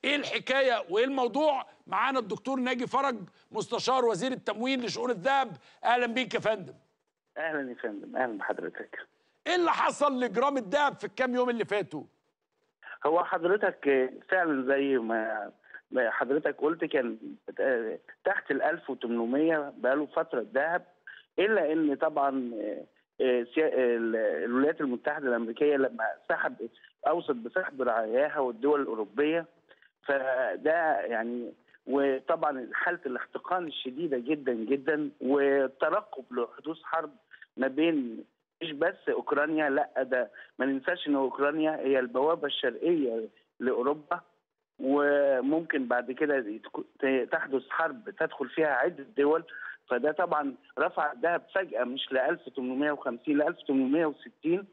ايه الحكايه وايه الموضوع معانا الدكتور ناجي فرج مستشار وزير التموين لشؤون الذهب اهلا بيك يا فندم اهلا يا فندم اهلا بحضرتك ايه اللي حصل لجرام الذهب في الكام يوم اللي فاتوا هو حضرتك فعلا زي ما ما حضرتك قلت كان تحت ال 1800 بقاله فتره الذهب الا ان طبعا آه، سيا- ال- الولايات المتحده الامريكيه لما سحب اوصت بسحب رعاياها والدول الاوروبيه فده يعني وطبعا حاله الاحتقان الشديده جدا جدا والترقب لحدوث حرب ما بين مش بس اوكرانيا لا ده ما ننساش ان اوكرانيا هي البوابه الشرقيه لاوروبا وممكن بعد كده يتك- تحدث حرب تدخل فيها عده دول فده طبعا رفع الذهب فجاه مش ل 1850 ل 1860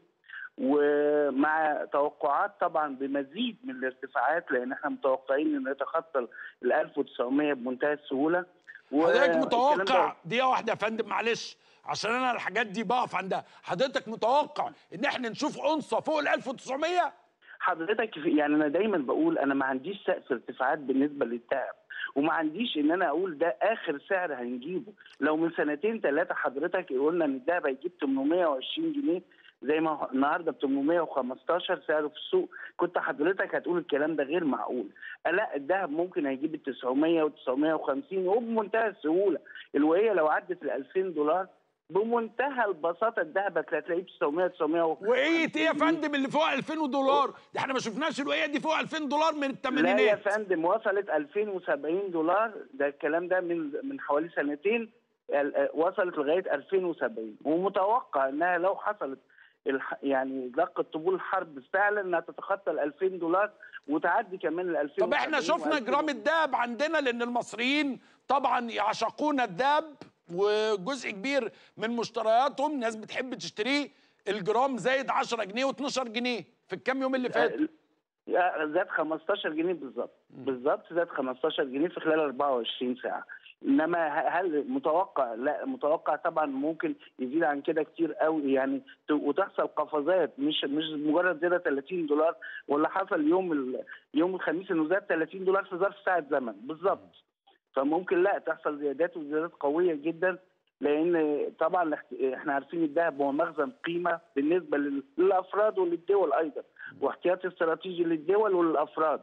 ومع توقعات طبعا بمزيد من الارتفاعات لان احنا متوقعين انه يتخطى ال 1900 بمنتهى السهوله حضرتك والكلام متوقع ده- دقيقه واحده يا فندم معلش عشان انا الحاجات دي بقف عندها حضرتك متوقع ان احنا نشوف انصه فوق ال 1900 حضرتك في- يعني انا دايما بقول انا ما عنديش سقف ارتفاعات بالنسبه للذهب وما عنديش ان انا اقول ده اخر سعر هنجيبه لو من سنتين ثلاثه حضرتك قلنا ان الذهب هيجيب 820 جنيه زي ما هو النهارده ب 815 سعره في السوق كنت حضرتك هتقول الكلام ده غير معقول لا الذهب ممكن هيجيب ال 900 و 950 وبمنتهى السهوله الوهيه لو عدت ال 2000 دولار بمنتهى البساطه الذهب هتلاقيه ب 900 900 وقيه ايه يا فندم اللي فوق 2000 دولار ده احنا ما شفناش الوقيه دي فوق 2000 دولار من لا يا الثمانينات فندم وصلت 2070 دولار ده الكلام ده من من حوالي سنتين ال- وصلت لغايه 2070 ومتوقع انها لو حصلت الح... يعني دقه طبول الحرب فعلا انها تتخطى ال 2000 دولار وتعدي كمان ال 2000 طب احنا شفنا جرام الذهب عندنا لان المصريين طبعا يعشقون الذهب وجزء كبير من مشترياتهم ناس بتحب تشتريه الجرام زايد 10 جنيه و12 جنيه في الكام يوم اللي فاتوا زاد 15 جنيه بالظبط بالظبط زاد 15 جنيه في خلال 24 ساعه انما ه- هل متوقع لا متوقع طبعا ممكن يزيد عن كده كتير قوي يعني ت- وتحصل قفزات مش مش مجرد زياده 30 دولار ولا حصل يوم ال- يوم الخميس انه زاد 30 دولار في ظرف ساعه زمن بالظبط فممكن لا تحصل زيادات وزيادات قويه جدا لان طبعا الاحت- احنا عارفين الذهب هو مخزن قيمه بالنسبه لل- للافراد وللدول ايضا واحتياطي استراتيجي للدول وللافراد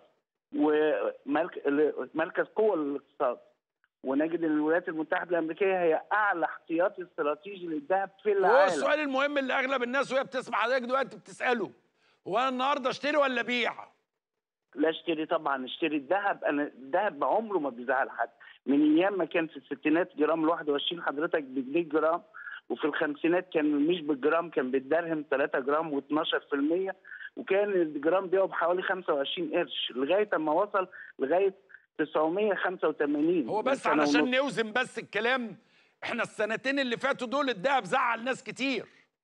ومركز قوه للاقتصاد ونجد ان الولايات المتحده الامريكيه هي اعلى احتياطي استراتيجي للذهب في هو العالم السؤال المهم اللي اغلب الناس وهي بتسمع حضرتك دلوقتي بتساله هو انا النهارده اشتري ولا ابيع؟ لا اشتري طبعا اشتري الذهب انا الذهب عمره ما بيزعل حد من ايام ما كان في الستينات جرام ال 21 حضرتك بجنيه جرام وفي الخمسينات كان مش بالجرام كان بالدرهم 3 جرام و12% وكان الجرام بيقعد بحوالي 25 قرش لغايه اما وصل لغايه 985 هو بس سنة علشان ونص. نوزن بس الكلام احنا السنتين اللي فاتوا دول الذهب زعل ناس كتير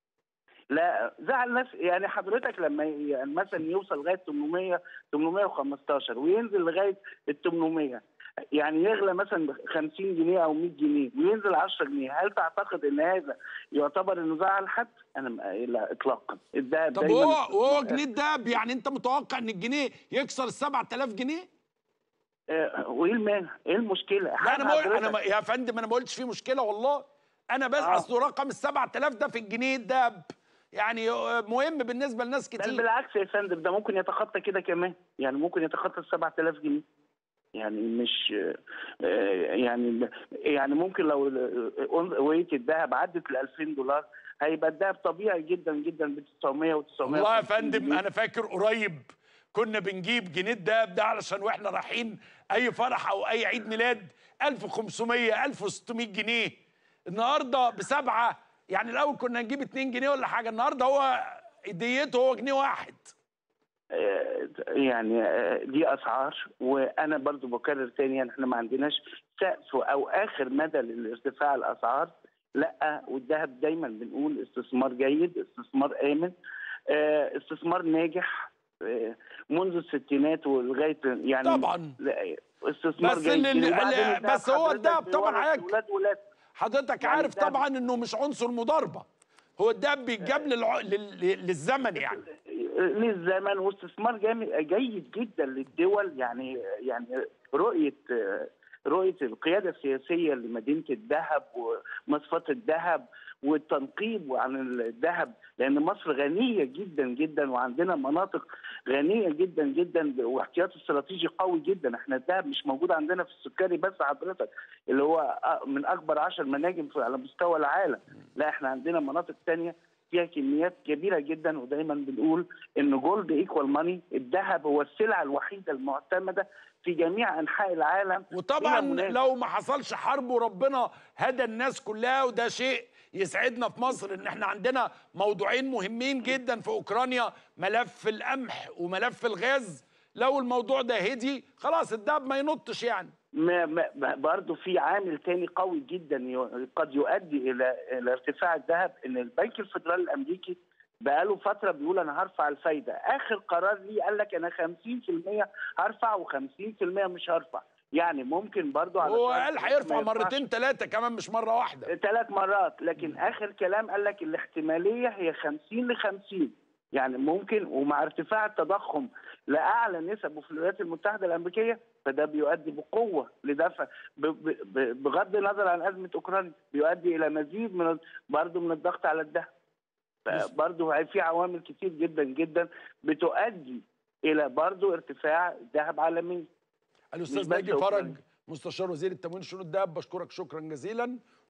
لا زعل ناس يعني حضرتك لما ي- يعني مثلا يوصل لغايه 800 815 وينزل لغايه ال 800 يعني يغلى مثلا ب 50 جنيه او 100 جنيه وينزل 10 جنيه هل تعتقد ان هذا يعتبر انه زعل حد؟ انا م- لا اطلاقا الذهب طب دايماً- وهو وهو جنيه الذهب يعني انت متوقع ان الجنيه يكسر ال 7000 جنيه؟ آه، وايه المانع؟ ايه المشكله؟ لا انا بقول انا حضرتك- ما يا فندم انا ما قلتش فيه مشكله والله انا بس آه. اصل رقم ال 7000 ده في الجنيه الذهب يعني مهم بالنسبه لناس بل كتير بالعكس يا فندم ده ممكن يتخطى كده كمان يعني ممكن يتخطى ال 7000 جنيه يعني مش آه، يعني يعني ممكن لو وية الذهب عدت ال 2000 دولار هيبقى الذهب طبيعي جدا جدا ب 900 و 900 والله يا فندم انا فاكر قريب كنا بنجيب جنيه الدهب ده علشان واحنا رايحين اي فرح او اي عيد ميلاد 1500 1600 جنيه النهارده بسبعه يعني الاول كنا نجيب 2 جنيه ولا حاجه النهارده هو ديته هو جنيه واحد آه، يعني آه، دي اسعار وانا برضو بكرر تاني يعني احنا ما عندناش سقف او اخر مدى لارتفاع الاسعار لا والذهب دايما بنقول استثمار جيد استثمار امن آه، استثمار ناجح آه، منذ الستينات ولغايه يعني طبعا لا، استثمار بس جيد اللي- وبعدين اللي- الذهب بس هو حضرتك الذهب طبعا بيورث حضرتك- ولاد ولاد حضرتك يعني عارف الدهب- طبعا انه مش عنصر مضاربه هو الدهب بيتجاب للع... لل... للزمن يعني للزمن واستثمار جامد جيد جدا للدول يعني يعني رؤيه رؤيه القياده السياسيه لمدينه الذهب ومصفاه الذهب والتنقيب عن الذهب لان مصر غنيه جدا جدا وعندنا مناطق غنيه جدا جدا واحتياط استراتيجي قوي جدا احنا الذهب مش موجود عندنا في السكري بس حضرتك اللي هو من اكبر عشر مناجم على مستوى العالم لا احنا عندنا مناطق ثانيه فيها كميات كبيره جدا ودايما بنقول ان جولد ايكوال ماني الذهب هو السلعه الوحيده المعتمده في جميع انحاء العالم وطبعا لو ما حصلش حرب وربنا هدى الناس كلها وده شيء يسعدنا في مصر ان احنا عندنا موضوعين مهمين جدا في اوكرانيا ملف القمح وملف الغاز لو الموضوع ده هدي خلاص الدهب ما ينطش يعني ما ما برضه في عامل تاني قوي جدا قد يؤدي الى الى ارتفاع الذهب ان البنك الفدرالي الامريكي بقاله فتره بيقول انا هرفع الفايده اخر قرار ليه قال لك انا 50% هرفع و50% مش هرفع يعني ممكن برضو على هو قال هيرفع مرتين ثلاثه كمان مش مره واحده ثلاث مرات لكن اخر كلام قال لك الاحتماليه هي 50 ل 50 يعني ممكن ومع ارتفاع التضخم لاعلى نسبه في الولايات المتحده الامريكيه فده بيؤدي بقوه لدفع بغض النظر عن ازمه اوكرانيا بيؤدي الى مزيد من برضه من الضغط على الذهب برضه في عوامل كتير جدا جدا بتؤدي الى برضه ارتفاع الذهب عالميا الاستاذ ناجي فرج مستشار وزير التموين شؤون الذهب بشكرك شكرا جزيلا